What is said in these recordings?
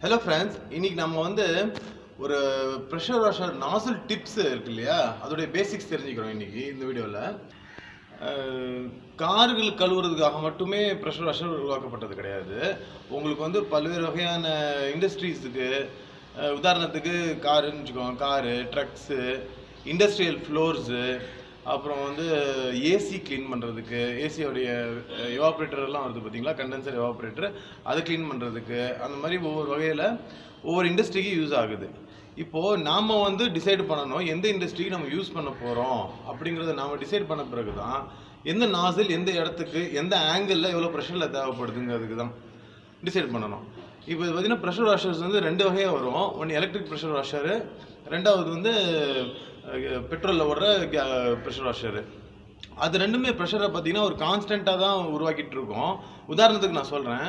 hello friends இன்னைக்கு நம்ம வந்து ஒரு ப்ரெஷர் வாஷர் நாசல் டிப்ஸ் இருக்கு இல்லையா அதோடைய பேசிக்ஸ் தெரிஞ்சுக்கிறோம் இன்னைக்கு இந்த வீடியோவில் கார்கள் கழுவுறதுக்காக மட்டுமே ப்ரெஷர் வாஷர் உருவாக்கப்பட்டது கிடையாது உங்களுக்கு வந்து பல்வேறு வகையான இண்டஸ்ட்ரீஸுக்கு உதாரணத்துக்கு காருன்னு வச்சுக்கோங்க காரு ட்ரக்ஸு இண்டஸ்ட்ரியல் ஃப்ளோர்ஸு அப்புறம் வந்து ஏசி க்ளீன் பண்ணுறதுக்கு ஏசியோடைய எவாப்ரேட்டர் எல்லாம் வருது பார்த்தீங்களா கண்டென்சர் எவாப்ரேட்டர் அதை க்ளீன் பண்ணுறதுக்கு அந்த மாதிரி ஒவ்வொரு வகையில் ஒவ்வொரு இண்டஸ்ட்ரிக்கு யூஸ் ஆகுது இப்போது நாம் வந்து டிசைட் பண்ணணும் எந்த இண்டஸ்ட்ரிக்கு நம்ம யூஸ் பண்ண போகிறோம் அப்படிங்கிறத நாம் டிசைட் பண்ண பிறகு தான் எந்த நாசில் எந்த இடத்துக்கு எந்த ஆங்கிளில் எவ்வளோ ப்ரெஷரில் தேவைப்படுதுங்கிறதுக்கு தான் டிசைட் பண்ணணும் இப்போ இது பார்த்தீங்கன்னா ப்ரெஷர் வாஷர்ஸ் வந்து ரெண்டு வகையாக வரும் ஒன்று எலக்ட்ரிக் ப்ரெஷர் வாஷரு ரெண்டாவது வந்து பெட்ரோலில் ஓடுற ப்ரெஷர் வாஷரு அது ரெண்டுமே ப்ரெஷரை பார்த்தீங்கன்னா ஒரு கான்ஸ்டண்ட்டாக தான் உருவாக்கிட்டு இருக்கோம் உதாரணத்துக்கு நான் சொல்கிறேன்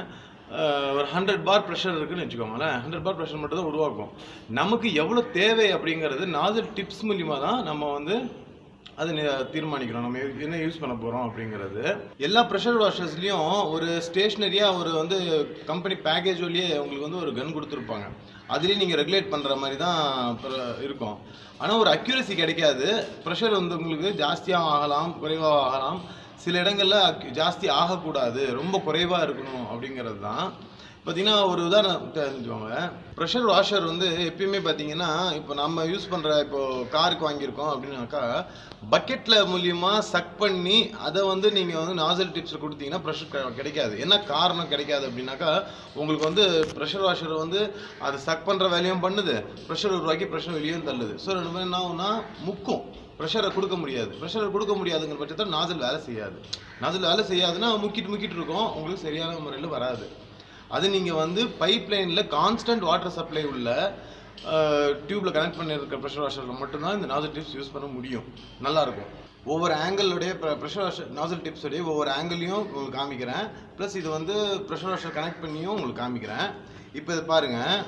ஒரு ஹண்ட்ரட் பார் ப்ரெஷர் இருக்குன்னு வச்சுக்கோங்களேன் ஹண்ட்ரட் பார் ப்ரெஷர் மட்டும் தான் உருவாக்கும் நமக்கு எவ்வளோ தேவை அப்படிங்கிறது நாசல் டிப்ஸ் மூலிமா தான் நம்ம வந்து அது நி- தீர்மானிக்கிறோம் நம்ம எ- என்ன யூஸ் பண்ண போகிறோம் அப்படிங்கிறது எல்லா ப்ரெஷர் வாஷர்ஸ்லேயும் ஒரு ஸ்டேஷ்னரியாக ஒரு வந்து கம்பெனி பேக்கேஜ் வழியே உங்களுக்கு வந்து ஒரு கன் கொடுத்துருப்பாங்க அதுலேயும் நீங்கள் ரெகுலேட் பண்ணுற மாதிரி தான் பிர- இருக்கும் ஆனால் ஒரு அக்யூரசி கிடைக்காது ப்ரெஷர் வந்து உங்களுக்கு ஜாஸ்தியாக ஆகலாம் குறைவாக ஆகலாம் சில இடங்களில் அக்- ஜாஸ்தி ஆகக்கூடாது ரொம்ப குறைவாக இருக்கணும் அப்படிங்கிறது தான் பார்த்தீங்கன்னா ஒரு உதாரணம் தெரிஞ்சுக்கோங்க ப்ரெஷர் வாஷர் வந்து எப்பயுமே பார்த்தீங்கன்னா இப்போ நம்ம யூஸ் பண்ணுற இப்போ காருக்கு வாங்கியிருக்கோம் அப்படின்னாக்கா பக்கெட்டில் மூலியமாக சக் பண்ணி அதை வந்து நீங்கள் வந்து நாசல் டிப்ஸில் கொடுத்தீங்கன்னா ப்ரெஷர் கிடைக்காது என்ன காரணம் கிடைக்காது அப்படின்னாக்கா உங்களுக்கு வந்து ப்ரெஷர் வாஷர் வந்து அதை சக் பண்ணுற வேலையும் பண்ணுது ப்ரெஷர் உருவாக்கி ப்ரெஷர் வெளியும் தள்ளுது ஸோ ரெண்டு பேரும் என்ன ஆகும்னா முக்கும் ப்ரெஷரை கொடுக்க முடியாது ப்ரெஷரை கொடுக்க முடியாதுங்கிற பட்சத்தில் நாசல் வேலை செய்யாது நாசல் வேலை செய்யாதுன்னா முக்கிட்டு முக்கிட்டு இருக்கும் உங்களுக்கு சரியான முறையில் வராது அது நீங்கள் வந்து பைப் லைனில் கான்ஸ்டன்ட் வாட்டர் சப்ளை உள்ள டியூப்பில் கனெக்ட் பண்ணியிருக்க ப்ரெஷர் வாஷரில் மட்டும்தான் இந்த நாசல் டிப்ஸ் யூஸ் பண்ண முடியும் நல்லாயிருக்கும் ஒவ்வொரு ஆங்கிளுடைய ப்ரெஷர் வாஷர் நாசல் டிப்ஸுடைய ஒவ்வொரு ஆங்கிளையும் உங்களுக்கு காமிக்கிறேன் ப்ளஸ் இது வந்து ப்ரெஷர் வாஷர் கனெக்ட் பண்ணியும் உங்களுக்கு காமிக்கிறேன் இப்போ இது பாருங்கள்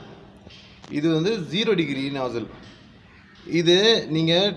இது வந்து ஜீரோ டிகிரி நாசல் இது நீங்கள்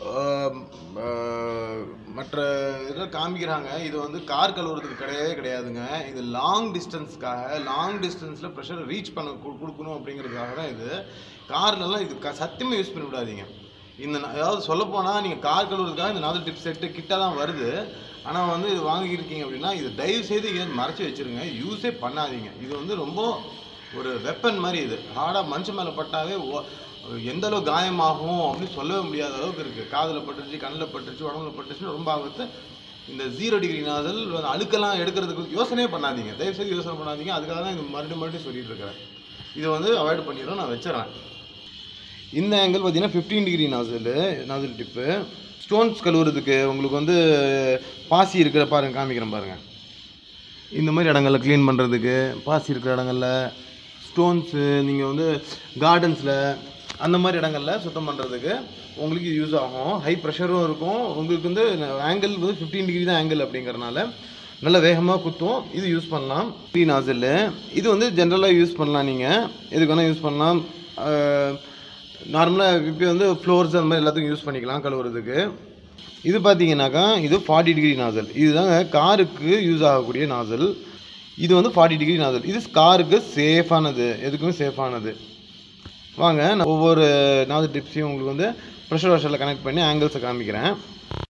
மற்ற இதில் காமிக்கிறாங்க இது வந்து கார் கழுவுறதுக்கு கிடையவே கிடையாதுங்க இது லாங் டிஸ்டன்ஸ்க்காக லாங் டிஸ்டன்ஸில் ப்ரெஷர் ரீச் பண்ண கு- கொடுக்கணும் அப்படிங்கிறதுக்காக தான் இது கார்லலாம் இது க சத்தியமாக யூஸ் பண்ணி விடாதீங்க இந்த நா- அதாவது சொல்லப்போனால் நீங்கள் கார் கழுவுறதுக்காக இந்த நாலு டிப் செட்டு கிட்ட தான் வருது ஆனால் வந்து இது வாங்கியிருக்கீங்க அப்படின்னா இது தயவு செய்து இங்கே மறைச்சி வச்சிருங்க யூஸே பண்ணாதீங்க இது வந்து ரொம்ப ஒரு வெப்பன் மாதிரி இது ஹார்டாக மனுஷன் மேலே பட்டாவே ஓ- எந்த அளவு காயமாகும் அப்படின்னு சொல்லவே முடியாத அளவுக்கு இருக்குது காதில் பட்டுருச்சு கண்ணில் பட்டுருச்சு உடம்புல பட்டுருச்சுன்னு ரொம்ப ஆபத்து இந்த ஜீரோ டிகிரி நாதல் வந்து அழுக்கெல்லாம் எடுக்கிறதுக்கு யோசனையே பண்ணாதீங்க தயவு செய்து யோசனை பண்ணாதீங்க அதுக்காக தான் இது மறுபடியும் மறுபடியும் சொல்லிட்டு இருக்கிறேன் இதை வந்து அவாய்ட் பண்ணிடுறோம் நான் வச்சிடறேன் இந்த ஆங்கிள் பார்த்தீங்கன்னா fifteen degree nasal nasal tip stones கழுவுறதுக்கு உங்களுக்கு வந்து பாசி இருக்கிற பாருங்க காமிக்கிறேன் பாருங்கள் இந்த மாதிரி இடங்கள்ல க்ளீன் பண்ணுறதுக்கு பாசி இருக்கிற இடங்கள்ல ஸ்டோன்ஸு நீங்கள் வந்து கார்டன்ஸில் அந்த மாதிரி இடங்கள்ல சுத்தம் பண்ணுறதுக்கு உங்களுக்கு யூஸ் ஆகும் ஹை ப்ரெஷரும் இருக்கும் உங்களுக்கு வந்து ஆங்கிள் வந்து ஃபிஃப்டீன் டிகிரி தான் ஆங்கிள் அப்படிங்கறனால நல்ல வேகமாக குத்தும் இது யூஸ் பண்ணலாம் த்ரீ நாசில் இது வந்து ஜென்ரலாக யூஸ் பண்ணலாம் நீங்கள் எதுக்கு வேணால் யூஸ் பண்ணலாம் நார்மலாக இப்போ வந்து ஃப்ளோர்ஸ் அந்த மாதிரி எல்லாத்துக்கும் யூஸ் பண்ணிக்கலாம் கழுவுறதுக்கு இது பார்த்தீங்கன்னாக்கா இது ஃபார்ட்டி டிகிரி நாசல் இதுதாங்க காருக்கு யூஸ் ஆகக்கூடிய நாசல் இது வந்து ஃபார்ட்டி டிகிரி நாசல் இது காருக்கு சேஃபானது எதுக்குமே சேஃபானது வாங்க நான் ஒவ்வொரு நாசல் டிப்ஸையும் உங்களுக்கு வந்து ப்ரெஷர் வாஷரில் கனெக்ட் பண்ணி ஆங்கிள்ஸை காமிக்கிறேன்